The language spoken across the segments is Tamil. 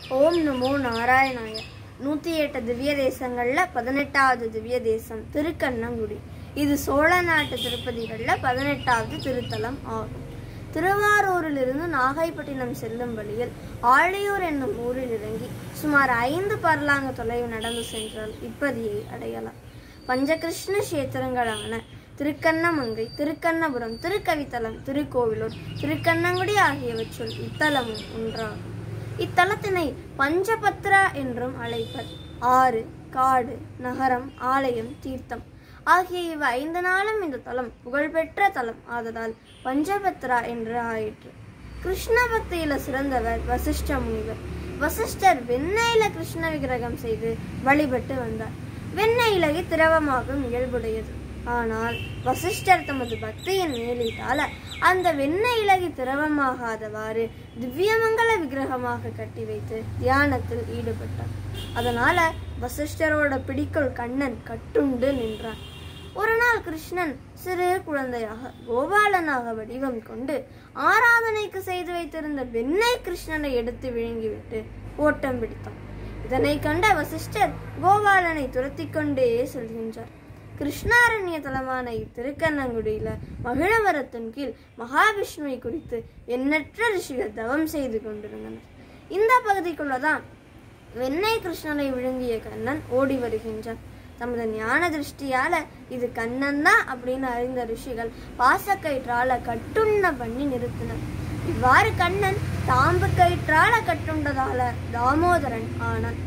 ஓம் நமோ நாராயணாய நூற்றி எட்டு திவ்ய தேசங்கள்ல பதினெட்டாவது திவ்ய தேசம் திருக்கண்ணங்குடி இது சோழ நாட்டு திருப்பதிகள்ல பதினெட்டாவது திருத்தலம் ஆகும் திருவாரூரிலிருந்து நாகைப்பட்டினம் செல்லும் வழியில் ஆழியூர் என்னும் ஊரில் இறங்கி சுமார் ஐந்து பர்லாங்க தொலைவு நடந்து சென்றால் இப்பதியை அடையலாம் பஞ்சகிருஷ்ண கஷேத்திரங்களான திருக்கண்ணமங்கை திருக்கண்ணபுரம் திருக்கவித்தலம் திருக்கோவிலூர் திருக்கண்ணங்குடி ஆகியவற்றுள் இத்தலமும் ஒன்றாகும் இத்தலத்தினை பஞ்சபத்ரா என்றும் அழைப்பர் ஆறு காடு நகரம் ஆலயம் தீர்த்தம் ஆகிய இவ் ஐந்து நாளும் இந்த தலம் புகழ்பெற்ற தலம் ஆதலால் பஞ்சபத்ரா என்று ஆயிற்று கிருஷ்ண பக்தியில சிறந்தவர் வசிஷ்ட முனிவர் வசிஷ்டர் வெண்ணெயில கிருஷ்ண விக்கிரகம் செய்து வழிபட்டு வந்தார் வெண்ணெய் இலகை திரவமாகும் இயல்புடையது ஆனால் வசிஷ்டர் தமது பக்தியின் மேலீட்டால அந்த வெண்ணெய் இலகி திரவமாகாதவாறு திவ்யமங்கல விக்கிரகமாக கட்டி வைத்து தியானத்தில் ஈடுபட்டார் அதனால வசிஷ்டரோட பிடிக்குள் கண்ணன் கட்டுண்டு நின்றான் ஒரு நாள் கிருஷ்ணன் சிறு குழந்தையாக கோபாலனாக வடிவம் கொண்டு ஆராதனைக்கு செய்து வைத்திருந்த வெண்ணெய் கிருஷ்ணனை எடுத்து விழுங்கிவிட்டு ஓட்டம் பிடித்தான் இதனை கண்ட வசிஷ்டர் கோபாலனை துரத்தி கொண்டே செல்கின்றார் கிருஷ்ணாரண்ய தலமான இத்திருக்கண்ணங்குடியில மகிழமரத்தின் கீழ் மகாவிஷ்ணுவை குறித்து எண்ணற்ற ரிஷிகள் தவம் செய்து கொண்டிருந்தனர் இந்த பகுதிக்குள்ளதான் வெண்ணெய் கிருஷ்ணனை விழுங்கிய கண்ணன் ஓடி வருகின்றான் தமது ஞான திருஷ்டியால இது கண்ணன் தான் அப்படின்னு அறிந்த ரிஷிகள் பாசக்கயிற்றால கட்டுண்ண பண்ணி நிறுத்தினர் இவ்வாறு கண்ணன் தாம்பு கயிற்றால கட்டுண்டதால தாமோதரன் ஆனான்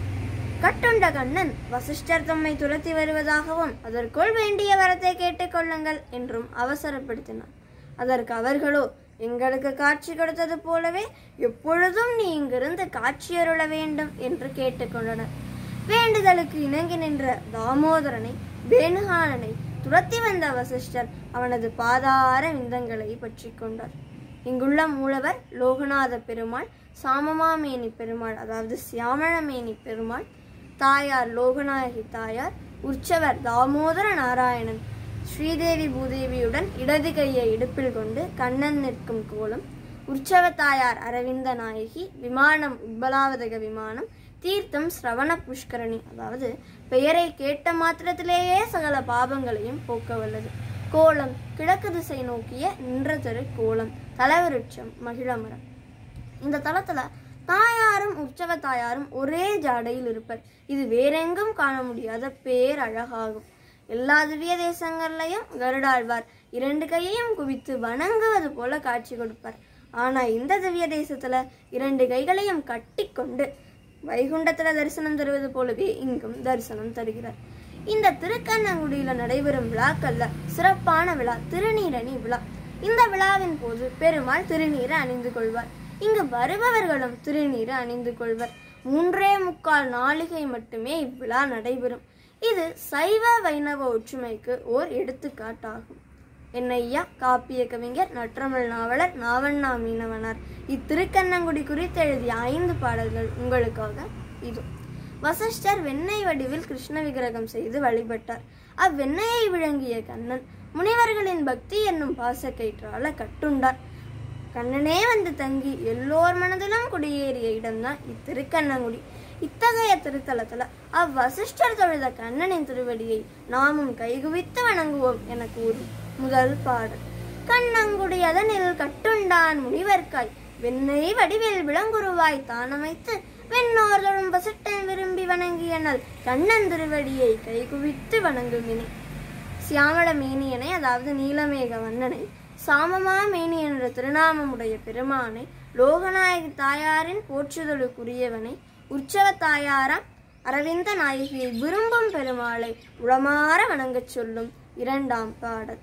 கட்டுண்ட கண்ணன் வசிஷ்டர் தம்மை துரத்தி வருவதாகவும் அதற்குள் வேண்டிய வரத்தை கேட்டுக்கொள்ளுங்கள் என்றும் அவசரப்படுத்தினார் அதற்கு அவர்களோ எங்களுக்கு காட்சி கொடுத்தது போலவே எப்பொழுதும் நீ இங்கிருந்து காட்சியருள வேண்டும் என்று கேட்டுக்கொண்டனர் வேண்டுதலுக்கு இணங்கி நின்ற தாமோதரனை வேணுகானனை துரத்தி வந்த வசிஷ்டர் அவனது பாதார விந்தங்களை பற்றி கொண்டார் இங்குள்ள மூலவர் லோகநாத பெருமாள் சாமமாமேனி பெருமாள் அதாவது சியாமளமேனி பெருமாள் தாயார் லோகநாயகி தாயார் உற்சவர் தாமோதர நாராயணன் ஸ்ரீதேவி பூதேவியுடன் இடது கையை இடுப்பில் கொண்டு கண்ணன் நிற்கும் கோலம் உற்சவ தாயார் அரவிந்த நாயகி விமானம் உத்பலாவதக விமானம் தீர்த்தம் ஸ்ரவண புஷ்கரணி அதாவது பெயரை கேட்ட மாத்திரத்திலேயே சகல பாபங்களையும் போக்க வல்லது கோலம் கிழக்கு திசை நோக்கிய நின்ற திரு கோலம் தலவிருட்சம் மகிழமரம் இந்த தலத்துல தாயாரும் உற்சவ தாயாரும் ஒரே ஜாடையில் இருப்பர் இது வேறெங்கும் காண முடியாத பேரழகாகும் எல்லா திவ்ய தேசங்கள்லையும் கருடாழ்வார் இரண்டு கையையும் குவித்து வணங்குவது போல காட்சி கொடுப்பார் ஆனா இந்த திவ்ய தேசத்துல இரண்டு கைகளையும் கட்டிக்கொண்டு வைகுண்டத்துல தரிசனம் தருவது போலவே இங்கும் தரிசனம் தருகிறார் இந்த திருக்கண்ணங்குடியில நடைபெறும் விழாக்கள்ல சிறப்பான விழா திருநீரணி விழா இந்த விழாவின் போது பெருமாள் திருநீரை அணிந்து கொள்வார் இங்கு வருபவர்களும் திருநீரை அணிந்து கொள்வர் மூன்றே முக்கால் நாளிகை மட்டுமே இவ்விழா நடைபெறும் இது சைவ வைணவ ஒற்றுமைக்கு ஓர் எடுத்துக்காட்டாகும் என்னையா காப்பிய கவிஞர் நற்றமிழ் நாவலர் நாவண்ணா மீனவனார் இத்திருக்கண்ணங்குடி குறித்து எழுதிய ஐந்து பாடல்கள் உங்களுக்காக இது வசிஷ்டர் வெண்ணெய் வடிவில் கிருஷ்ண விக்கிரகம் செய்து வழிபட்டார் அவ்வெண்ணெயை விழுங்கிய கண்ணன் முனிவர்களின் பக்தி என்னும் பாசக்கயிற்றால கட்டுண்டார் கண்ணனே வந்து தங்கி எல்லோர் மனதிலும் குடியேறிய இடம்தான் இத்திருக்கண்ணங்குடி இத்தகைய திருத்தலத்துல அவ்வசிஷ்டர் தொழுத கண்ணனின் திருவடியை நாமும் கைகுவித்து வணங்குவோம் என கூறி முதல் பாடல் கண்ணங்குடி அதனில் கட்டுண்டான் முனிவர்க்காய் வெண்ணெய் வடிவில் விளங்குருவாய் தானமைத்து வெண்ணோர் தொழும் வசிட்டன் விரும்பி வணங்கியனல் கண்ணன் திருவடியை கைகுவித்து வணங்குமினே சியாமள மேனியனை அதாவது நீலமேக வண்ணனை சாமமா மேனி என்ற திருநாமமுடைய பெருமானை லோகநாயகி தாயாரின் போற்றுதலுக்குரியவனை உற்சவ தாயாராம் அரவிந்த நாயகியை விரும்பும் பெருமாளை உளமாற வணங்கச் சொல்லும் இரண்டாம் பாடல்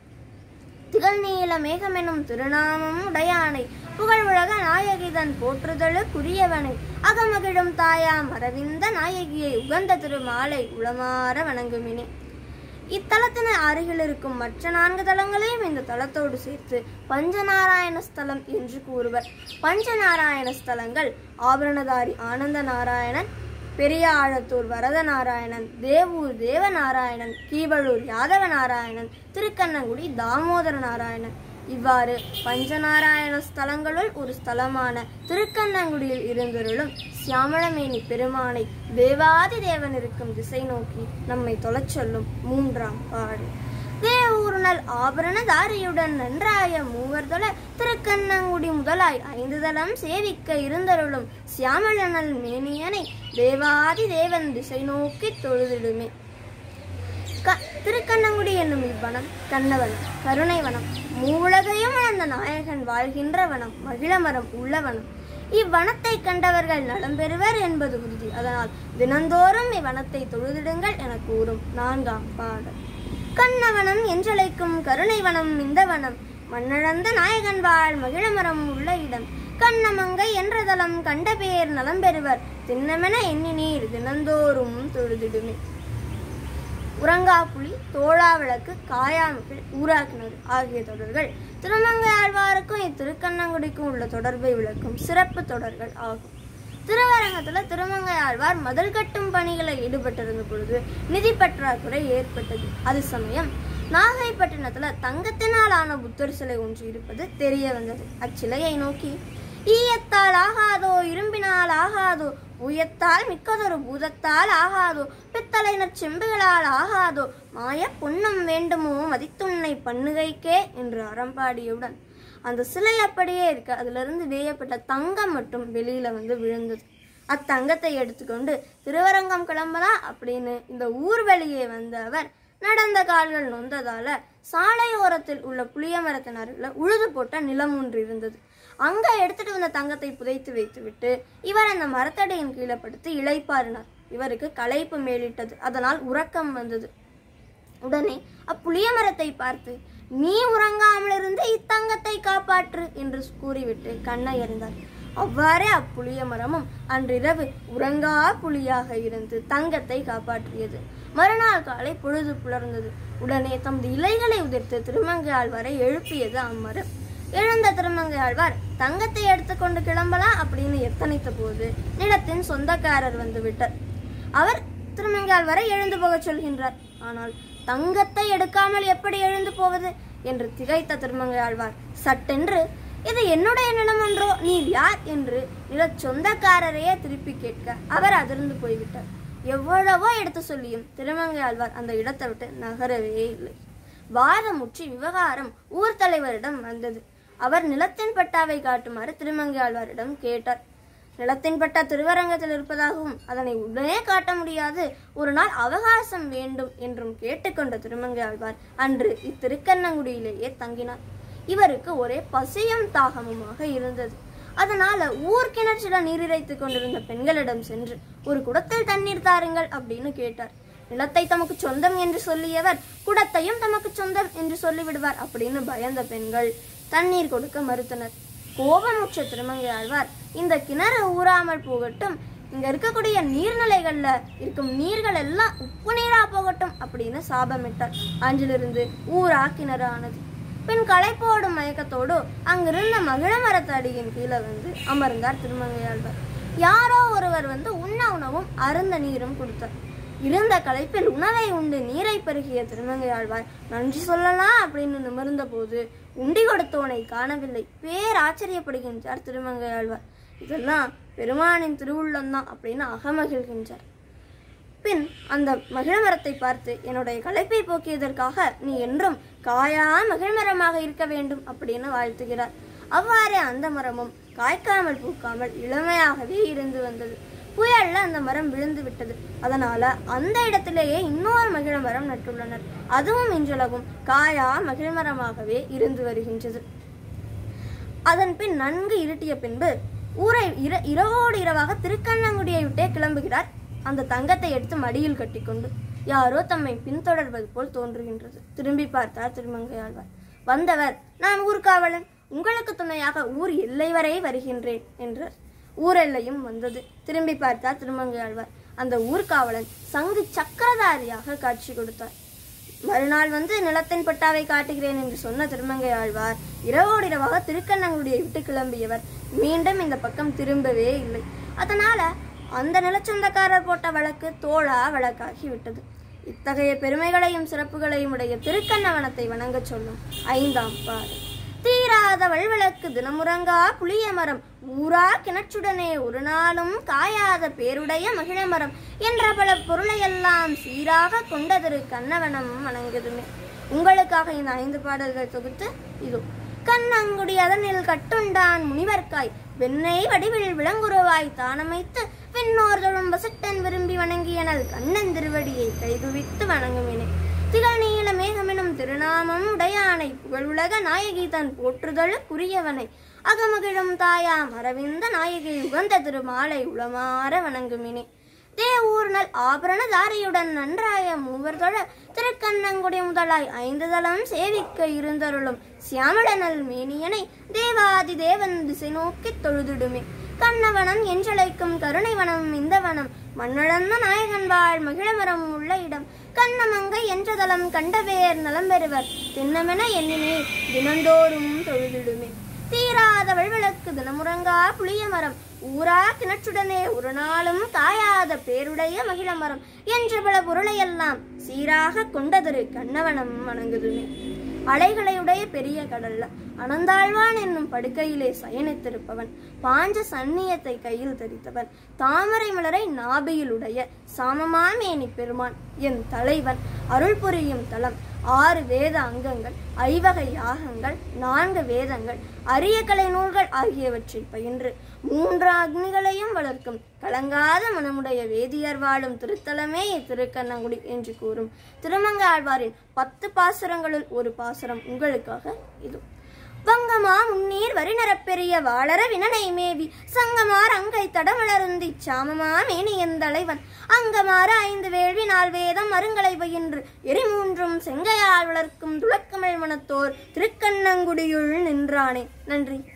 திகழ்நீல மேகமெனும் திருநாமம் உடையானை புகழ் உலக நாயகிதன் போற்றுதலுக்குரியவனை அகமகிழும் தாயாம் அரவிந்த நாயகியை உகந்த திருமாலை உளமாற வணங்குமினே இத்தலத்தின் அருகில் இருக்கும் மற்ற நான்கு தலங்களையும் இந்த தலத்தோடு சேர்த்து பஞ்சநாராயண ஸ்தலம் என்று கூறுவர் பஞ்சநாராயண ஸ்தலங்கள் ஆபரணதாரி ஆனந்த நாராயணன் பெரிய ஆழத்தூர் வரத நாராயணன் தேவூர் தேவநாராயணன் கீவளூர் யாதவ நாராயணன் திருக்கண்ணங்குடி தாமோதர நாராயணன் இவ்வாறு பஞ்சநாராயண ஸ்தலங்களுள் ஒரு ஸ்தலமான திருக்கண்ணங்குடியில் இருந்தருளும் சியாமளமேனி பெருமானை தேவாதி தேவன் இருக்கும் திசை நோக்கி நம்மை தொலைச் சொல்லும் மூன்றாம் பாடு தேவூர்நல் ஆபரணதாரியுடன் நன்றாய மூவர் தொழ திருக்கண்ணங்குடி முதலாய் ஐந்து தலம் சேவிக்க இருந்தருளும் சியாமளனல் மேனியனை தேவாதி தேவன் திசை நோக்கி தொழுதிடுமே க- திருக்கண்ணங்குடி என்னும் இவ்வனம் கண்ணவனம் கருணை வனம் மூவுலகையும் அந்த நாயகன் வாழ்கின்ற வனம் மகிழமரம் உள்ள வனம் இவ்வனத்தை கண்டவர்கள் நலம் பெறுவர் என்பது உறுதி அதனால் தினந்தோறும் இவ்வனத்தை தொழுதிடுங்கள் என கூறும் நான்காம் பாடல் கண்ணவனம் என்றழைக்கும் கருணை வனம் இந்த வனம் மண்ணழந்த நாயகன் வாழ் மகிழமரம் உள்ள இடம் கண்ணமங்கை என்ற தலம் கண்ட பேர் நலம் பெறுவர் திண்ணமென எண்ணினீர் தினந்தோறும் தொழுதிடுமே உறங்காப்புலி தோழா விளக்கு காயாமகள் ஊராக்கினர் ஆகிய தொடர்கள் திருமங்கை ஆழ்வாருக்கும் இத்திருக்கண்ணங்குடிக்கும் உள்ள தொடர்பை விளக்கும் சிறப்பு தொடர்கள் ஆகும் திருவரங்கத்துல திருமங்கை ஆழ்வார் மதில் கட்டும் பணிகளை ஈடுபட்டிருந்த பொழுது நிதி பற்றாக்குறை ஏற்பட்டது அது சமயம் நாகைப்பட்டினத்துல தங்கத்தினால் ஆன புத்தர் சிலை ஒன்று இருப்பது தெரிய வந்தது அச்சிலையை நோக்கி ஈயத்தால் ஆகாதோ இரும்பினால் ஆகாதோ உயத்தால் மிக்கதொரு பூதத்தால் ஆகாதோ பித்தளையினர் செம்புகளால் ஆகாதோ மாய பொன்னம் வேண்டுமோ மதித்துன்னை பண்ணுகைக்கே என்று அறம்பாடியுடன் அந்த சிலை அப்படியே இருக்க அதிலிருந்து வேயப்பட்ட தங்கம் மட்டும் வெளியில வந்து விழுந்தது அத்தங்கத்தை எடுத்துக்கொண்டு திருவரங்கம் கிளம்பலாம் அப்படின்னு இந்த ஊர் வெளியே வந்த அவர் நடந்த கால்கள் நொந்ததால சாலையோரத்தில் உள்ள புளிய மரத்தின் அருகில் உழுது போட்ட நிலம் ஒன்று இருந்தது அங்க எடுத்துட்டு வந்த தங்கத்தை புதைத்து வைத்துவிட்டு இவர் அந்த மரத்தடியின் கீழே படுத்து இளைப்பாறினார் இவருக்கு களைப்பு மேலிட்டது அதனால் உறக்கம் வந்தது உடனே அப்புளிய மரத்தை பார்த்து நீ உறங்காமல் இருந்து இத்தங்கத்தை காப்பாற்று என்று கூறிவிட்டு கண்ணை எறிந்தார் அவ்வாறே அப்புளிய மரமும் அன்றிரவு உறங்கா புலியாக இருந்து தங்கத்தை காப்பாற்றியது மறுநாள் காலை பொழுது புலர்ந்தது உடனே தமது இலைகளை உதிர்த்து திருமங்கை ஆழ்வாரை எழுப்பியது அம்மரம் எழுந்த திருமங்கை ஆழ்வார் தங்கத்தை எடுத்துக்கொண்டு கிளம்பலாம் அப்படின்னு எத்தனைத்த போது நிலத்தின் சொந்தக்காரர் வந்து விட்டார் அவர் திருமங்கால் வரை எழுந்து போகச் சொல்கின்றார் ஆனால் தங்கத்தை எடுக்காமல் எப்படி எழுந்து போவது என்று திகைத்த திருமங்கையாழ்வார் சட்டென்று இது என்னுடைய நிலம் என்றோ நீர் யார் என்று நிலச் சொந்தக்காரரையே திருப்பி கேட்க அவர் அதிர்ந்து போய்விட்டார் எவ்வளவோ எடுத்து சொல்லியும் திருமங்கையாழ்வார் அந்த இடத்தை விட்டு நகரவே இல்லை வாதமுற்றி விவகாரம் ஊர் தலைவரிடம் வந்தது அவர் நிலத்தின் பட்டாவை காட்டுமாறு திருமங்கையாழ்வாரிடம் கேட்டார் நிலத்தின் பட்டா திருவரங்கத்தில் இருப்பதாகவும் அதனை உடனே காட்ட முடியாது ஒரு நாள் அவகாசம் வேண்டும் என்றும் கேட்டுக்கொண்ட திருமங்கையாழ்வார் அன்று இத்திருக்கண்ணங்குடியிலேயே தங்கினார் இவருக்கு ஒரே பசியும் தாகமுமாக இருந்தது அதனால ஊர் கிணற்றில நீர் இறைத்துக் கொண்டிருந்த பெண்களிடம் சென்று ஒரு குடத்தில் தண்ணீர் தாருங்கள் அப்படின்னு கேட்டார் நிலத்தை தமக்கு சொந்தம் என்று சொல்லியவர் குடத்தையும் தமக்கு சொந்தம் என்று சொல்லிவிடுவார் அப்படின்னு பயந்த பெண்கள் தண்ணீர் கொடுக்க மறுத்தனர் கோபமுற்ற திருமங்கை ஆழ்வார் இந்த கிணறு ஊறாமல் போகட்டும் இங்க இருக்கக்கூடிய நீர்நிலைகள்ல இருக்கும் நீர்கள் எல்லாம் உப்பு நீரா போகட்டும் அப்படின்னு சாபமிட்டார் அன்றிலிருந்து ஊரா கிணறு ஆனது பின் களைப்போடும் மயக்கத்தோடு அங்கிருந்த மகிழ மரத்தடியின் கீழே வந்து அமர்ந்தார் திருமங்கையாழ்வார் யாரோ ஒருவர் வந்து உண்ண உணவும் அருந்த நீரும் கொடுத்தார் இருந்த களைப்பில் உணவை உண்டு நீரை பருகிய திருமங்கையாழ்வார் நன்றி சொல்லலாம் அப்படின்னு நிமிர்ந்த போது உண்டி கொடுத்தவனை காணவில்லை பேர் ஆச்சரியப்படுகின்றார் திருமங்கையாழ்வார் இதெல்லாம் பெருமானின் திருவுள்ளம்தான் அப்படின்னு அகமகிழ்கின்றார் பின் அந்த மகிழ்மரத்தை பார்த்து என்னுடைய களைப்பை போக்கியதற்காக நீ என்றும் காயா மகிழ்மரமாக இருக்க வேண்டும் அப்படின்னு வாழ்த்துகிறார் அவ்வாறே அந்த மரமும் காய்க்காமல் பூக்காமல் இளமையாகவே இருந்து வந்தது புயல்ல அந்த மரம் விழுந்து விட்டது அதனால அந்த இடத்திலேயே இன்னொரு மகிழ மரம் நட்டுள்ளனர் அதுவும் இன்றளவும் காயா மகிழ்மரமாகவே இருந்து வருகின்றது அதன் பின் நன்கு இருட்டிய பின்பு ஊரை இர இரவோடு இரவாக திருக்கண்ணங்குடியை விட்டே கிளம்புகிறார் அந்த தங்கத்தை எடுத்து மடியில் கட்டிக்கொண்டு யாரோ தம்மை பின்தொடர்வது போல் தோன்றுகின்றது திரும்பி பார்த்தார் திருமங்கையாழ்வார் வந்தவர் நான் ஊர்காவலன் உங்களுக்கு துணையாக ஊர் எல்லை வரை வருகின்றேன் என்றார் ஊரெல்லையும் வந்தது திரும்பி பார்த்தார் திருமங்கையாழ்வார் அந்த ஊர்காவலன் சங்கு சக்கரதாரியாக காட்சி கொடுத்தார் மறுநாள் வந்து நிலத்தின் பட்டாவை காட்டுகிறேன் என்று சொன்ன திருமங்கை ஆழ்வார் இரவோடு இரவாக திருக்கண்ணங்குடியை விட்டு கிளம்பியவர் மீண்டும் இந்த பக்கம் திரும்பவே இல்லை அதனால அந்த நிலச்சொந்தக்காரர் போட்ட வழக்கு தோழா வழக்காகி விட்டது இத்தகைய பெருமைகளையும் சிறப்புகளையும் உடைய திருக்கண்ணவனத்தை வணங்கச் சொல்லும் ஐந்தாம் பாடல் தீராத வல்விளக்கு தினமுறங்கா புளிய மரம் ஊரா கிணற்றுடனே ஒரு நாளும் காயாத பேருடைய மகிழ மரம் என்ற பல பொருளையெல்லாம் சீராக கொண்டதிரு கண்ணவனம் வணங்குதுமே உங்களுக்காக இந்த ஐந்து பாடல்கள் தொகுத்து இதோ கண்ணங்குடி அதனில் கட்டுண்டான் முனிவர்க்காய் வெண்ணை வடிவில் விளங்குருவாய் தானமைத்து விண்ணோர் தொழும் வசிட்டன் விரும்பி வணங்கியனல் கண்ணன் திருவடியை கைகுவித்து வணங்குமினே திகழ் நீல மேகமெனும் திருநாமம் உடையானை புகழுலக நாயகி தன் போற்றுதலுக்குரியவனை அகமகிழும் தாயாம் அரவிந்த நாயகி உகந்த திருமாலை உளமாற வணங்குமினே தேவூர்நல் ஆபரண தாரியுடன் நன்றாய மூவர் தொழ திருக்கண்ணங்குடி முதலாய் ஐந்து தளம் சேவிக்க இருந்தருளும் சியாமளனல் மேனியனை தேவாதி தேவன் திசை நோக்கித் தொழுதிடுமே கண்ணவனம் என்றழைக்கும் கருணைவனம் இந்த வனம் மண்ணழந்த நாயகன் வாழ் மகிழமரம் உள்ள இடம் கண்ணமங்கை என்ற தலம் கண்டவேர் நலம் பெறுவர் திண்ணமென எண்ணினே தினந்தோறும் தொழுதிடுமே தீராத வல்விளக்கு தினமுறங்கா புளிய மரம் ஊரா கிணற்றுடனே ஒரு நாளும் காயாத பேருடைய மகிழ மரம் என்ற பல பொருளையெல்லாம் சீராக கொண்டதொரு கண்ணவனம் வணங்குதுமே அலைகளையுடைய பெரிய கடல்ல அனந்தாழ்வான் என்னும் படுக்கையிலே சயனித்திருப்பவன் பாஞ்ச சந்நியத்தை கையில் தரித்தவன் தாமரை மலரை நாபியிலுடைய சாமமாமேனி பெருமான் என் தலைவன் அருள் புரியும் தலம் ஆறு வேத அங்கங்கள் ஐவகை யாகங்கள் நான்கு வேதங்கள் அரிய கலை நூல்கள் ஆகியவற்றை பயின்று மூன்று அக்னிகளையும் வளர்க்கும் கலங்காத மனமுடைய வேதியர் வாழும் திருத்தலமே இத்திருக்கண்ணங்குடி என்று கூறும் திருமங்காழ்வாரின் பத்து பாசுரங்களுள் ஒரு பாசுரம் உங்களுக்காக இது வங்கமா முன்னீர் வரிநரப்பெரிய வாளர வினனை மேவி சங்கமார் அங்கை தடமலருந்தி சாமமா மேனியன் தலைவன் அங்கமாற ஐந்து வேள்வி நாள் வேதம் அருங்கலை பயின்று எரிமூன்றும் செங்கையால் வளர்க்கும் துளக்கமிழ் மனத்தோர் திருக்கண்ணங்குடியுள் நின்றானே நன்றி